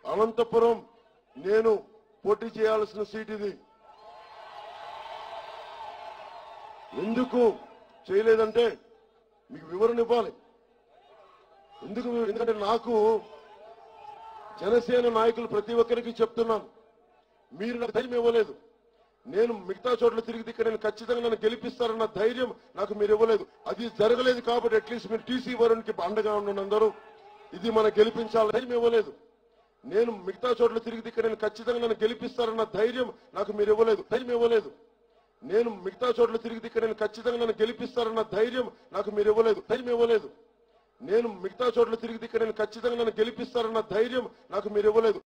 అనంతపురం నేను పోటీ చేయాల్సిన సీట్ ఇది ఎందుకు చేయలేదంటే మీకు వివరణ ఇవ్వాలి ఎందుకు ఎందుకంటే నాకు జనసేన నాయకులు ప్రతి ఒక్కరికి చెప్తున్నాను మీరు నాకు ధైర్యం ఇవ్వలేదు నేను మిగతా చోట్ల తిరిగి ఇక్కడ నేను ఖచ్చితంగా నన్ను గెలిపిస్తారన్న ధైర్యం నాకు మీరు ఇవ్వలేదు అది జరగలేదు కాబట్టి అట్లీస్ట్ మీరు టీసీ వరుణ్కి అండగా ఉండండి అందరూ ఇది మనం గెలిపించాలి ధైర్యం ఇవ్వలేదు నేను మిగతా చోట్ల తిరిగి ఇక్కడ నేను ఖచ్చితంగా నన్ను గెలిపిస్తారన్న ధైర్యం నాకు మీరు ఇవ్వలేదు ధైర్యం ఇవ్వలేదు నేను మిగతా చోట్ల తిరిగి ఇక్కడ నేను ఖచ్చితంగా నన్ను గెలిపిస్తారన్న ధైర్యం నాకు మీరు ఇవ్వలేదు ధైర్యం ఇవ్వలేదు నేను మిగతా చోట్ల తిరిగి ఇక్కడ నేను ఖచ్చితంగా నన్ను గెలిపిస్తారన్న ధైర్యం నాకు మీరు ఇవ్వలేదు